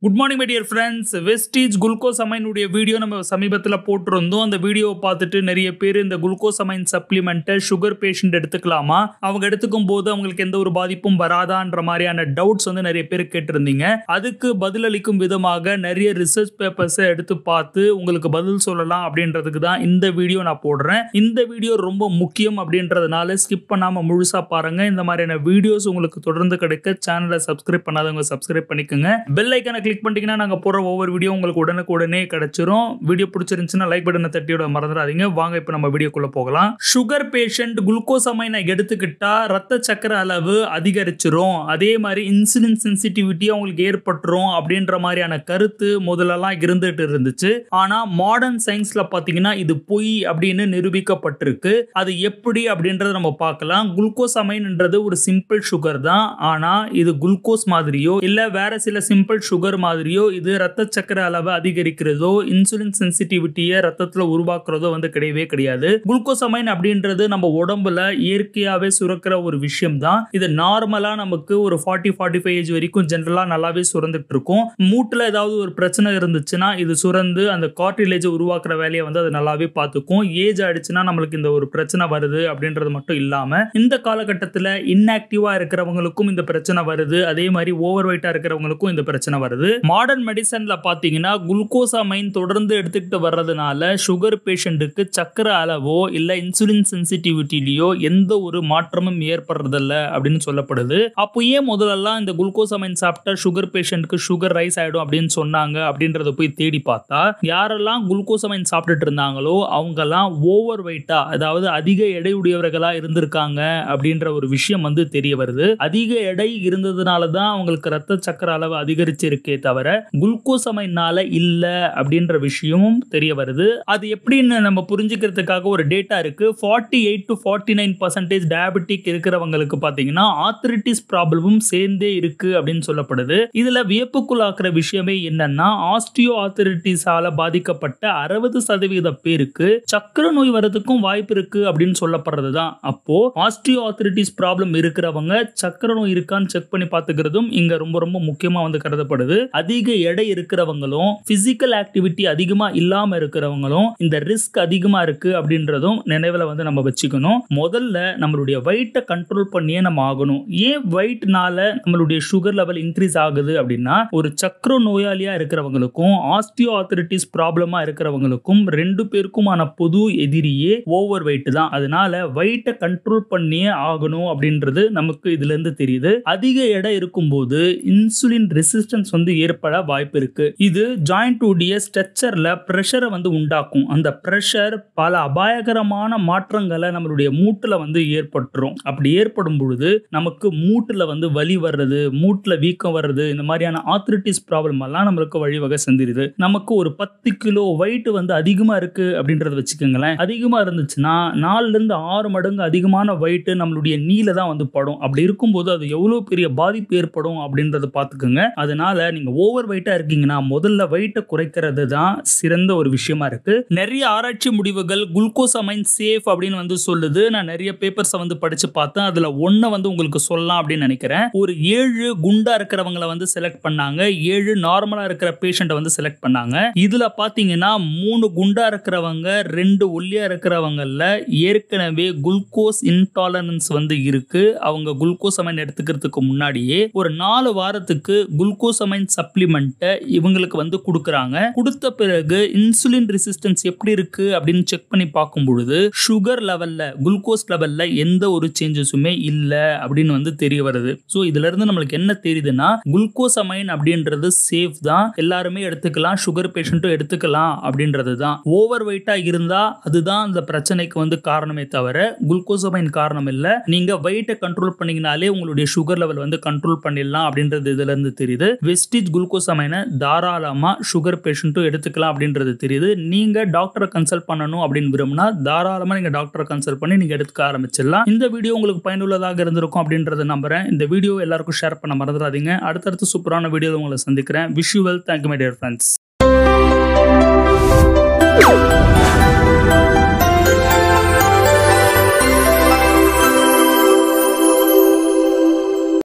good morning my dear friends Vestige glucose அமைனுடைய video நம்ம சமீபத்தில் போட்டிருந்தோம் அந்த வீடியோவை பார்த்துட்டு நிறைய பேர் இந்த குளுக்கோஸ் அமைன் சப்ளிமெண்ட்டை சுகர் பேஷண்ட் எடுத்துக்கலாமா அவங்க எடுத்துக்கும் போது அவங்களுக்கு எந்த ஒரு பாதிப்பும் வராதான்ற மாதிரியான டவுட்ஸ் வந்து நிறைய பேர் கேட்டிருந்தீங்க அதுக்கு பதிலளிக்கும் விதமாக நிறைய ரிசர்ச் பேப்பர்ஸை எடுத்து பார்த்து உங்களுக்கு பதில் சொல்லலாம் அப்படின்றதுக்கு தான் இந்த வீடியோ நான் போடுறேன் இந்த வீடியோ ரொம்ப முக்கியம் அப்படின்றதுனால ஸ்கிப் பண்ணாமல் முழுசாக பாருங்க இந்த மாதிரியான வீடியோஸ் உங்களுக்கு தொடர்ந்து கிடைக்க சேனலை சப்ஸ்கிரைப் பண்ணாதவங்க சப்ஸ்கிரைப் பண்ணிக்கோங்க பெல் ஐக்கனை கிளிக் பண்ணிட்டீங்கன்னா நாங்கள் போடுற ஒவ்வொரு வீடியோ உங்களுக்கு உடனுக்குடனே கிடைச்சிரும் வீடியோ பிடிச்சிருந்துச்சுன்னா லைக் பட்டனை தட்டியோட மறந்துடாதீங்க வாங்க இப்போ நம்ம வீடியோக்குள்ள போகலாம் சுகர் பேஷண்ட் குளுக்கோஸ் அமைனை எடுத்துக்கிட்டா ரத்த சக்கர அளவு அதிகரிச்சிரும் அதே மாதிரி இன்சுலின் சென்சிட்டிவிட்டி அவங்களுக்கு ஏற்பட்டுரும் அப்படின்ற மாதிரியான கருத்து முதல்லலாம் இருந்துட்டு இருந்துச்சு ஆனா மாடர்ன் சயின்ஸ்ல பாத்தீங்கன்னா இது பொய் அப்படின்னு நிரூபிக்கப்பட்டிருக்கு அது எப்படி அப்படின்றத நம்ம பார்க்கலாம் குளுக்கோஸ் அமைன்ன்றது ஒரு சிம்பிள் சுகர் தான் ஆனா இது குளுக்கோஸ் மாதிரியோ இல்ல வேற சில சிம்பிள் சுகர் மாதிரியோ இது ரத்த சக்கர அளவை அதிகரிக்கிறதோ இன்சுலின் சென்சிட்டிவிட்டியை ரத்தத்துல உருவாக்குறதோ வந்து கிடையவே கிடையாது குளுக்கோசமைன் அப்படின்றது நம்ம உடம்புல இயற்கையாவே சுரக்கிற ஒரு விஷயம் தான் இது நார்மலா நமக்கு ஒரு ஃபார்ட்டி ஃபார்ட்டி ஃபைவ் ஏஜ் வரைக்கும் ஜென்ரலா நல்லாவே சுரந்துட்டு இருக்கும் மூட்டுல ஏதாவது ஒரு பிரச்சனை இருந்துச்சுன்னா இது சுரந்து அந்த கார்டிலேஜ் உருவாக்குற வேலையை வந்து அது நல்லாவே பார்த்துக்கும் ஏஜ் ஆயிடுச்சுன்னா நம்மளுக்கு இந்த ஒரு பிரச்சனை வருது அப்படின்றது மட்டும் இல்லாம இந்த காலகட்டத்தில் இன்ஆக்டிவா இருக்கிறவங்களுக்கும் இந்த பிரச்சனை வருது அதே மாதிரி ஓவர் வெயிட்டா இருக்கிறவங்களுக்கும் இந்த பிரச்சனை வருது மாடர்ன் மெடிசன்ல பாத்தீங்கன்னா குளுக்கோசாமைன் தொடர்ந்து எடுத்துக்கிட்டு வர்றதுனால சுகர் பேஷண்ட்டுக்கு சக்கர அளவோ இல்ல இன்சுலின் சென்சிட்டிவிட்டிலையோ எந்த ஒரு மாற்றமும் ஏற்படுறதில்ல அப்படின்னு சொல்லப்படுது அப்போ ஏன் முதல்லலாம் இந்த குளுக்கோசாமைன் சாப்பிட்டா சுகர் பேஷண்ட்டுக்கு சுகர் ரைஸ் ஆயிடும் அப்படின்னு சொன்னாங்க அப்படின்றத போய் தேடி பார்த்தா யாரெல்லாம் குளுக்கோசமைன் சாப்பிட்டுட்டு இருந்தாங்களோ அவங்கெல்லாம் ஓவர் வெயிட்டா அதாவது அதிக எடையுடையவர்களா இருந்திருக்காங்க அப்படின்ற ஒரு விஷயம் வந்து தெரிய வருது அதிக எடை இருந்ததுனால தான் அவங்களுக்கு ரத்த சக்கர அளவு அதிகரிச்சிருக்கே தவிர குளுக்கோசமைனால இல்ல அப்படின்ற விஷயமும் தெரிய வருது அது எப்படின்னு நம்ம புரிஞ்சுக்கிறதுக்காக ஒரு டேட்டா இருக்கு forty eight to forty nine percentage diabetic இருக்கிறவங்களுக்கு பாத்தீங்கன்னா ஆர்த்ரிட்டிஸ் ப்ராப்ளமும் சேர்ந்தே இருக்கு அப்படின்னு சொல்லப்படுது இதுல வியப்புக்குள்ளாக்குற விஷயமே என்னன்னா ஆஸ்டியோ ஆர்த்திரிட்டிஸால பாதிக்கப்பட்ட அறுபது சதவீத பேருக்கு சக்கர நோய் வரதுக்கும் வாய்ப்பு இருக்கு அப்படின்னு சொல்லப்படுறது தான் அப்போ ஆஸ்டியோ ஆர்த்திரிட்டிஸ் ப்ராப்ளம் இருக்கிறவங்க சக்கர நோய் இருக்கான்னு செக் பண்ணி பார்த்துக்கிறதும் இங்க ரொம்ப ரொம்ப முக்கியமா வந்து கருதப்படுது அதிக எடை இருக்கிறவங்களும் பிசிக்கல் ஆக்டிவிட்டி அதிகமா இல்லாம இருக்கிறவங்களும் இந்த ரிஸ்க் அதிகமா இருக்கு அப்படின்றதும் நினைவுல வந்து நம்ம வச்சுக்கணும் முதல்ல நம்மளுடைய வெயிட்டை கண்ட்ரோல் பண்ணியே நம்ம ஆகணும் ஏன் வெயிட்னால நம்மளுடைய சுகர் லெவல் இன்க்ரீஸ் ஆகுது அப்படின்னா ஒரு சக்கர நோயாளியா இருக்கிறவங்களுக்கும் ஆஸ்டியோ ஆர்த்திரிட்டிஸ் ப்ராப்ளமா இருக்கிறவங்களுக்கும் ரெண்டு பேருக்குமான பொது எதிரியே ஓவர் வெயிட் தான் அதனால வெயிட்டை கண்ட்ரோல் பண்ணியே ஆகணும் அப்படின்றது நமக்கு இதுல இருந்து தெரியுது அதிக எடை இருக்கும்போது இன்சுலின் ரெசிஸ்டன்ஸ் வந்து ஏற்பட வாய்ப்பு இருக்கு இது ஜாயிண்ட் உடைய ஸ்ட்ரக்சர்ல ப்ரெஷரை வந்து உண்டாக்கும் அந்த ப்ரெஷர் பல அபாயகரமான மாற்றங்களை நம்மளுடைய மூட்டுல வந்து ஏற்பட்டுரும் அப்படி ஏற்படும் பொழுது நமக்கு மூட்டுல வந்து வலி வர்றது மூட்டுல வீக்கம் வர்றது இந்த மாதிரியான ஆர்த்ரிட்டிஸ் ப்ராப்ளம் எல்லாம் நம்மளுக்கு வழிவகை செஞ்சிருது நமக்கு ஒரு பத்து கிலோ வெயிட் வந்து அதிகமா இருக்கு அப்படின்றத வச்சுக்கோங்களேன் அதிகமா இருந்துச்சுன்னா நாலுல இருந்து ஆறு மடங்கு அதிகமான வெயிட் நம்மளுடைய நீல தான் வந்து படும் அப்படி இருக்கும்போது அது எவ்வளவு பெரிய பாதிப்பு ஏற்படும் அப்படின்றத பார்த்துக்கோங்க அதனால நீங்க ஓவர் வெயிட்டா இருக்கீங்கன்னா முதல்ல வெயிட்டை குறைக்கிறது தான் சிறந்த ஒரு விஷயமா இருக்கு நிறைய ஆராய்ச்சி முடிவுகள் குளுக்கோஸ் அமைன் சேஃப் அப்படின்னு வந்து சொல்லுது நான் நிறைய பேப்பர்ஸை வந்து படிச்சு பார்த்தேன் அதுல ஒன்றை வந்து உங்களுக்கு சொல்லலாம் அப்படின்னு நினைக்கிறேன் ஒரு ஏழு குண்டா இருக்கிறவங்களை வந்து செலக்ட் பண்ணாங்க ஏழு நார்மலா இருக்கிற பேஷண்ட்டை வந்து செலக்ட் பண்ணாங்க இதுல பாத்தீங்கன்னா மூணு குண்டா இருக்கிறவங்க ரெண்டு ஒல்லியா இருக்கிறவங்கல ஏற்கனவே குளுக்கோஸ் இன்டாலரன்ஸ் வந்து இருக்கு அவங்க குளுக்கோஸ் அமைன் எடுத்துக்கிறதுக்கு முன்னாடியே ஒரு நாலு வாரத்துக்கு குளுக்கோஸ் அமைன் சப்ளிமெண்ட்டை இவங்களுக்கு வந்து கொடுக்குறாங்க கொடுத்த பிறகு இன்சுலின் ரெசிஸ்டன்ஸ் எப்படி இருக்கு அப்படின்னு செக் பண்ணி பார்க்கும் பொழுது சுகர் லெவல்ல குளுக்கோஸ் லெவல்ல எந்த ஒரு சேஞ்சஸுமே இல்லை அப்படின்னு வந்து தெரிய வருது ஸோ இதுல இருந்து நம்மளுக்கு என்ன தெரியுதுன்னா குளுக்கோஸ் அமைன் அப்படின்றது சேஃப் தான் எல்லாருமே எடுத்துக்கலாம் சுகர் பேஷண்ட்டும் எடுத்துக்கலாம் அப்படின்றது தான் ஓவர் வெயிட்டா இருந்தா அதுதான் அந்த பிரச்சனைக்கு வந்து காரணமே தவிர குளுக்கோஸ் அமைன் காரணம் இல்லை நீங்க வெயிட்டை கண்ட்ரோல் பண்ணீங்கனாலே உங்களுடைய சுகர் லெவல் வந்து கண்ட்ரோல் பண்ணிடலாம் அப்படின்றது இதுல இருந்து தெரியுது வெஸ்டிஜ் குளுக்கோஸ் அமைனை தாராளமா சுகர் பேஷண்ட்டும் எடுத்துக்கலாம் அப்படின்றது தெரியுது நீங்க டாக்டரை கன்சல்ட் பண்ணணும் அப்படின்னு விரும்பினா தாராளமா நீங்க டாக்டரை கன்சல்ட் பண்ணி நீங்க எடுத்துக்க ஆரம்பிச்சிடலாம் இந்த வீடியோ உங்களுக்கு பயனுள்ளதாக இருந்திருக்கும் அப்படின்றத நம்புறேன் இந்த வீடியோ எல்லாருக்கும் ஷேர் பண்ண மறந்துடாதீங்க அடுத்தடுத்து சூப்பரான வீடியோ உங்களை சந்திக்கிறேன் visual thank you my dear friends